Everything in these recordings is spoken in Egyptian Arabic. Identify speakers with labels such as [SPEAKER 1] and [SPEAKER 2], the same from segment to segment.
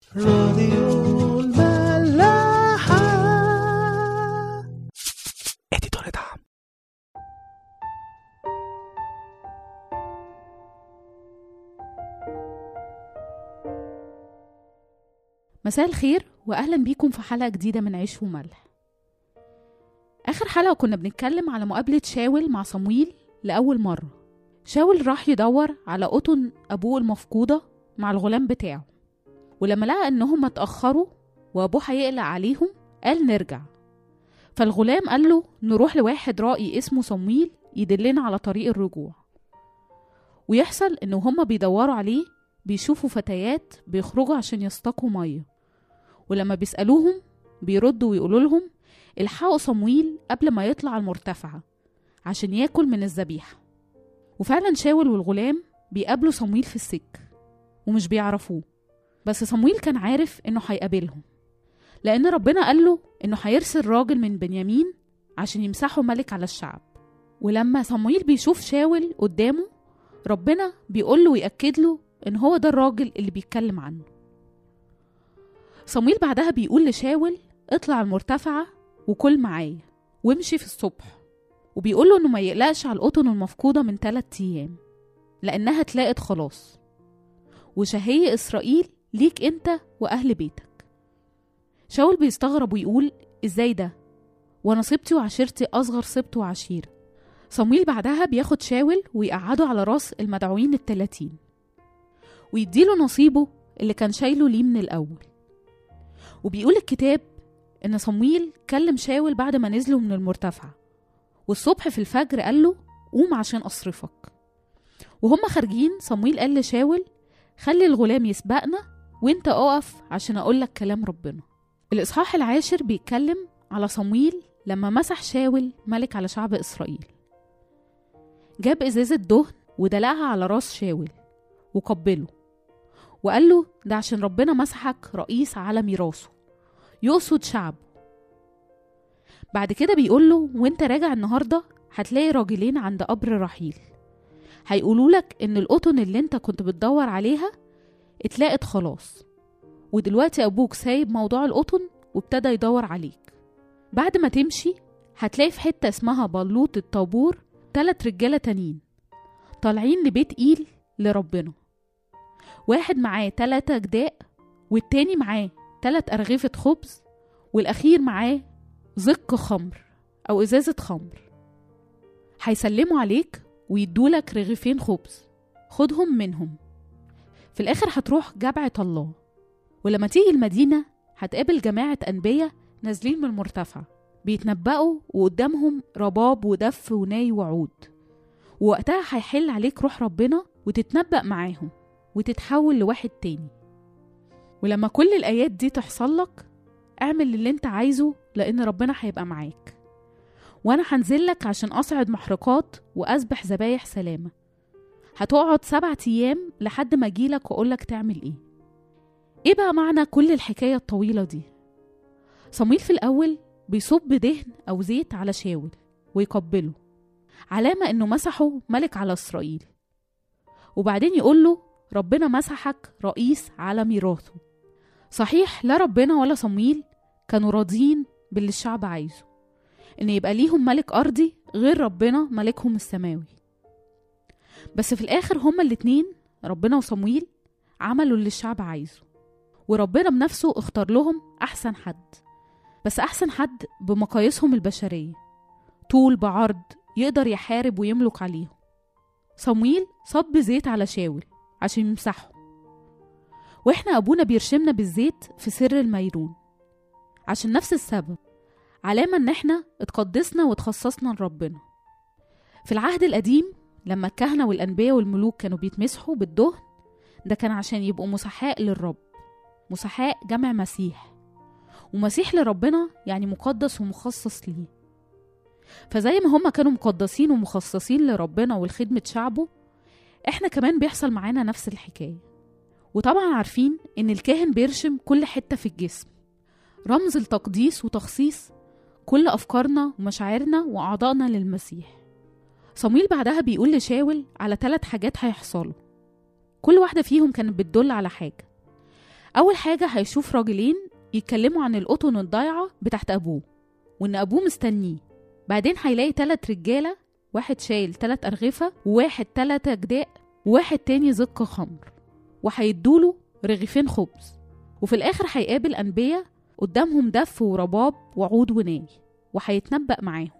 [SPEAKER 1] راديو الملاحة
[SPEAKER 2] اديتور دعم
[SPEAKER 3] مساء الخير واهلا بيكم في حلقه جديده من عيش وملح اخر حلقه كنا بنتكلم على مقابله شاول مع صمويل لاول مره شاول راح يدور على قطن ابوه المفقوده مع الغلام بتاعه ولما لقى انهم اتاخروا وابوه هيقلق عليهم قال نرجع فالغلام قال له نروح لواحد رائي اسمه صمويل يدلنا على طريق الرجوع ويحصل ان هما بيدوروا عليه بيشوفوا فتيات بيخرجوا عشان يستقوا ميه ولما بيسألوهم بيردوا ويقولوا لهم الحقوا صمويل قبل ما يطلع المرتفعة عشان ياكل من الذبيحة وفعلا شاول والغلام بيقابلوا صمويل في السك ومش بيعرفوه بس صمويل كان عارف انه هيقابلهم لان ربنا قال له انه هيرسل راجل من بنيامين عشان يمسحه ملك على الشعب ولما صمويل بيشوف شاول قدامه ربنا بيقول له ويأكد له ان هو ده الراجل اللي بيتكلم عنه صمويل بعدها بيقول لشاول اطلع المرتفعة وكل معايا وامشي في الصبح وبيقول له انه ما يقلقش على القطن المفقودة من تلات ايام لانها اتلاقت خلاص وشهية اسرائيل ليك انت واهل بيتك شاول بيستغرب ويقول ازاي ده وانا سبتي وعشيرتي اصغر سبت وعشيرة صمويل بعدها بياخد شاول ويقعده على راس المدعوين التلاتين ويديله نصيبه اللي كان شايله ليه من الأول وبيقول الكتاب إن صمويل كلم شاول بعد ما نزلوا من المرتفع والصبح في الفجر قال له قوم عشان أصرفك وهم خارجين صمويل قال لشاول خلي الغلام يسبقنا وانت اقف عشان أقولك كلام ربنا الإصحاح العاشر بيتكلم على صمويل لما مسح شاول ملك على شعب إسرائيل جاب إزازة دهن ودلقها على راس شاول وقبله وقال له ده عشان ربنا مسحك رئيس على ميراثه يقصد شعبه بعد كده بيقول له وانت راجع النهارده هتلاقي راجلين عند قبر رحيل هيقولوا لك ان القطن اللي انت كنت بتدور عليها اتلاقت خلاص ودلوقتي ابوك سايب موضوع القطن وابتدى يدور عليك بعد ما تمشي هتلاقي في حتة اسمها بلوط الطابور تلات رجالة تانيين طالعين لبيت إيل لربنا واحد معاه تلاتة جداء والتاني معاه تلات أرغفة خبز والأخير معاه زق خمر أو إزازة خمر هيسلموا عليك ويدولك رغيفين خبز خدهم منهم في الآخر هتروح جبعة الله ولما تيجي المدينة هتقابل جماعة أنبياء نازلين من المرتفع بيتنبأوا وقدامهم رباب ودف وناي وعود ووقتها هيحل عليك روح ربنا وتتنبأ معاهم وتتحول لواحد تاني ولما كل الآيات دي تحصل لك اعمل اللي انت عايزه لأن ربنا هيبقى معاك وأنا هنزل لك عشان أصعد محرقات وأذبح ذبايح سلامة هتقعد سبعة أيام لحد ما أجيلك وأقولك تعمل إيه إيه بقى معنى كل الحكاية الطويلة دي؟ صمويل في الأول بيصب دهن أو زيت على شاول ويقبله علامة إنه مسحه ملك على إسرائيل وبعدين يقول له ربنا مسحك رئيس على ميراثه صحيح لا ربنا ولا صمويل كانوا راضيين باللي الشعب عايزه إن يبقى ليهم ملك أرضي غير ربنا ملكهم السماوي بس في الآخر هما الاتنين ربنا وصمويل عملوا اللي الشعب عايزه وربنا بنفسه اختار لهم أحسن حد بس أحسن حد بمقاييسهم البشرية طول بعرض يقدر يحارب ويملك عليهم صمويل صب زيت على شاول عشان يمسحه واحنا ابونا بيرشمنا بالزيت في سر الميرون عشان نفس السبب علامة ان احنا اتقدسنا وتخصصنا لربنا في العهد القديم لما الكهنة والأنبياء والملوك كانوا بيتمسحوا بالدهن ده كان عشان يبقوا مسحاء للرب مسحاء جمع مسيح ومسيح لربنا يعني مقدس ومخصص ليه فزي ما هما كانوا مقدسين ومخصصين لربنا ولخدمة شعبه احنا كمان بيحصل معانا نفس الحكاية وطبعا عارفين ان الكاهن بيرشم كل حتة في الجسم رمز التقديس وتخصيص كل أفكارنا ومشاعرنا وأعضائنا للمسيح صمويل بعدها بيقول لشاول على ثلاث حاجات هيحصلوا كل واحدة فيهم كانت بتدل على حاجة أول حاجة هيشوف راجلين يتكلموا عن القطن الضايعة بتاعت أبوه وإن أبوه مستنيه بعدين هيلاقي تلات رجالة واحد شايل تلات أرغفة وواحد تلات أجداء وواحد تاني زق خمر وهيدوله رغيفين خبز وفي الآخر هيقابل أنبياء قدامهم دف ورباب وعود وناي وهيتنبأ معاهم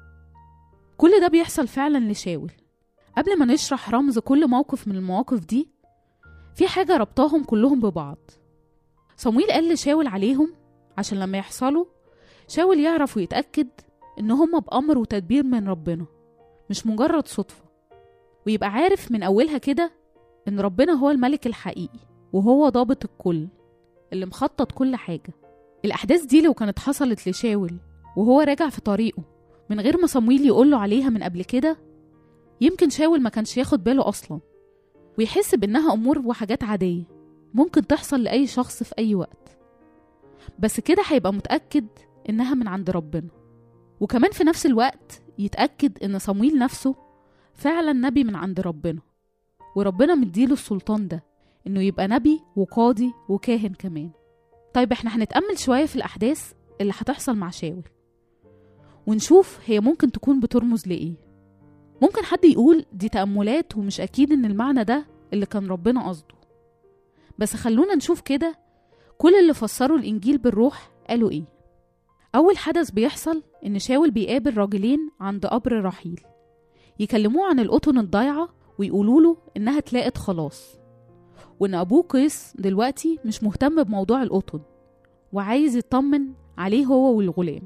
[SPEAKER 3] كل ده بيحصل فعلا لشاول قبل ما نشرح رمز كل موقف من المواقف دي في حاجة ربطاهم كلهم ببعض صمويل قال لشاول عليهم عشان لما يحصلوا شاول يعرف ويتأكد إن هما بأمر وتدبير من ربنا مش مجرد صدفة ويبقى عارف من أولها كده إن ربنا هو الملك الحقيقي وهو ضابط الكل اللي مخطط كل حاجة الأحداث دي لو كانت حصلت لشاول وهو راجع في طريقه من غير ما صمويل يقوله عليها من قبل كده يمكن شاول ما كانش ياخد باله أصلا ويحس بإنها أمور وحاجات عادية ممكن تحصل لأي شخص في أي وقت بس كده هيبقى متأكد إنها من عند ربنا وكمان في نفس الوقت يتأكد إن صمويل نفسه فعلا نبي من عند ربنا وربنا مديله السلطان ده إنه يبقى نبي وقاضي وكاهن كمان طيب احنا هنتأمل شوية في الأحداث اللي هتحصل مع شاول ونشوف هي ممكن تكون بترمز لإيه ممكن حد يقول دي تأملات ومش أكيد إن المعنى ده اللي كان ربنا قصده بس خلونا نشوف كده كل اللي فسروا الإنجيل بالروح قالوا إيه أول حدث بيحصل إن شاول بيقابل راجلين عند قبر رحيل يكلموه عن القطن الضايعة ويقولوا له إنها اتلاقت خلاص وإن أبوه قيس دلوقتي مش مهتم بموضوع القطن وعايز يطمن عليه هو والغلام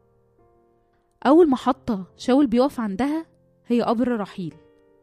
[SPEAKER 3] أول محطة شاول بيقف عندها هي قبر رحيل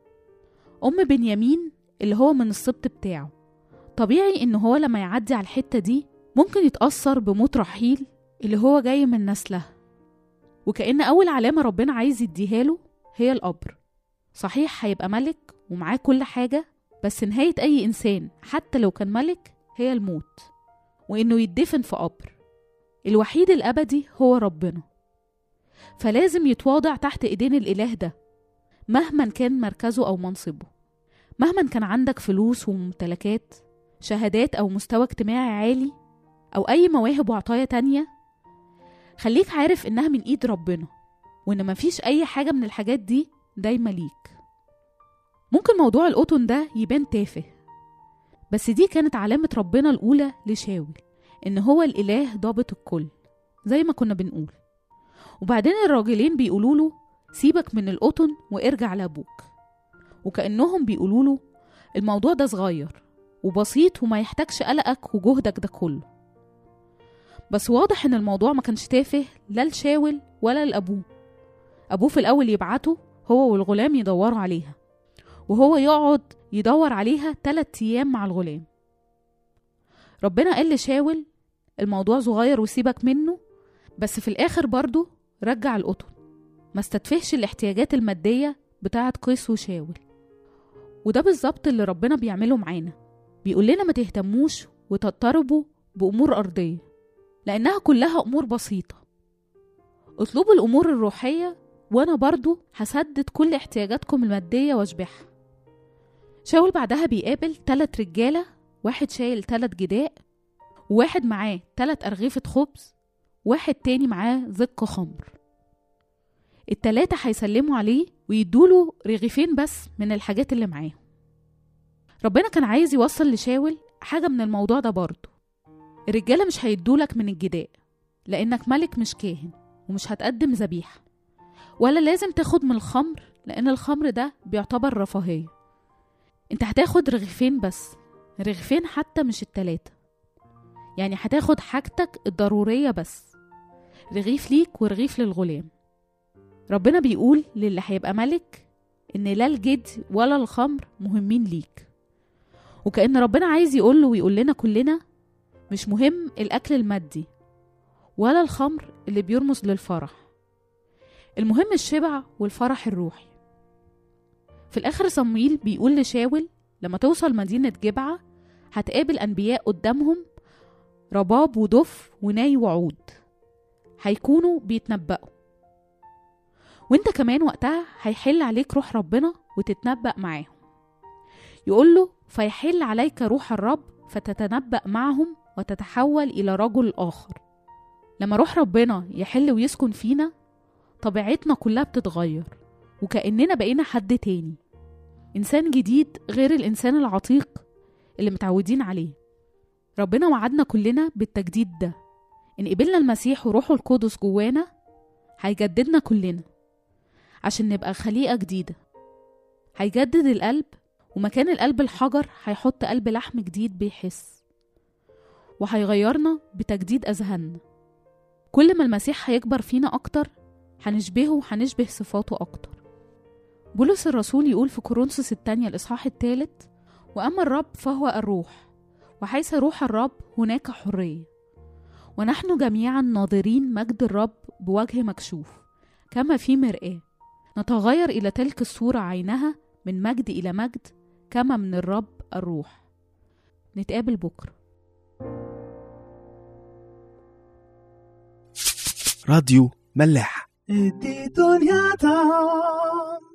[SPEAKER 3] أم بنيامين اللي هو من السبط بتاعه طبيعي إن هو لما يعدي على الحتة دي ممكن يتأثر بموت رحيل اللي هو جاي من نسلها وكأن أول علامة ربنا عايز يديها له هي القبر صحيح هيبقى ملك ومعاه كل حاجة بس نهاية أي إنسان حتى لو كان ملك هي الموت وإنه يدفن في قبر الوحيد الأبدي هو ربنا فلازم يتواضع تحت إيدين الإله ده مهما كان مركزه أو منصبه مهما كان عندك فلوس وممتلكات شهادات أو مستوى اجتماعي عالي أو أي مواهب وعطايا تانية خليك عارف إنها من إيد ربنا وإن مفيش أي حاجة من الحاجات دي دايما ليك ممكن موضوع القطن ده يبان تافه بس دي كانت علامة ربنا الأولى لشاول إن هو الإله ضابط الكل زي ما كنا بنقول وبعدين الراجلين بيقولوا له سيبك من القطن وارجع لأبوك وكأنهم بيقولوا له الموضوع ده صغير وبسيط وما يحتاجش قلقك وجهدك ده كله بس واضح ان الموضوع ما كانش تافه لا لشاول ولا لأبوه أبوه في الأول يبعته هو والغلام يدوروا عليها وهو يقعد يدور عليها تلات أيام مع الغلام ربنا قال لشاول الموضوع صغير وسيبك منه بس في الآخر برضه رجع القطن ما استدفهش الاحتياجات المادية بتاعة قيس وشاول وده بالظبط اللي ربنا بيعمله معانا بيقول لنا ما تهتموش وتضطربوا بأمور أرضية لأنها كلها أمور بسيطة اطلبوا الأمور الروحية وأنا برضو هسدد كل احتياجاتكم المادية واشبعها شاول بعدها بيقابل تلات رجالة واحد شايل تلات جداء وواحد معاه تلات أرغفة خبز واحد تاني معاه زق خمر التلاتة هيسلموا عليه ويدوله رغيفين بس من الحاجات اللي معاهم ربنا كان عايز يوصل لشاول حاجة من الموضوع ده برضه الرجالة مش هيدولك من الجداء لأنك ملك مش كاهن ومش هتقدم ذبيحة ولا لازم تاخد من الخمر لأن الخمر ده بيعتبر رفاهية انت هتاخد رغيفين بس رغيفين حتى مش التلاتة يعني هتاخد حاجتك الضرورية بس رغيف ليك ورغيف للغلام ربنا بيقول للي هيبقى ملك ان لا الجد ولا الخمر مهمين ليك وكأن ربنا عايز يقول له ويقول لنا كلنا مش مهم الأكل المادي ولا الخمر اللي بيرمز للفرح المهم الشبع والفرح الروحي في الآخر صمويل بيقول لشاول لما توصل مدينة جبعة هتقابل أنبياء قدامهم رباب ودف وناي وعود هيكونوا بيتنبأوا وانت كمان وقتها هيحل عليك روح ربنا وتتنبأ معاهم يقول له فيحل عليك روح الرب فتتنبأ معهم وتتحول إلى رجل آخر لما روح ربنا يحل ويسكن فينا طبيعتنا كلها بتتغير وكأننا بقينا حد تاني إنسان جديد غير الإنسان العتيق اللي متعودين عليه ربنا وعدنا كلنا بالتجديد ده إن قبلنا المسيح وروحه القدس جوانا هيجددنا كلنا عشان نبقى خليقة جديدة هيجدد القلب ومكان القلب الحجر هيحط قلب لحم جديد بيحس وهيغيرنا بتجديد أذهاننا كل ما المسيح هيكبر فينا أكتر هنشبهه وهنشبه صفاته أكتر بولس الرسول يقول في كورنثوس الثانية الإصحاح الثالث وأما الرب فهو الروح وحيث روح الرب هناك حرية ونحن جميعا ناظرين مجد الرب بوجه مكشوف كما في مرآة نتغير إلى تلك الصورة عينها من مجد إلى مجد كما من الرب الروح نتقابل بكرة
[SPEAKER 1] راديو ملاح ادي دنيا طعم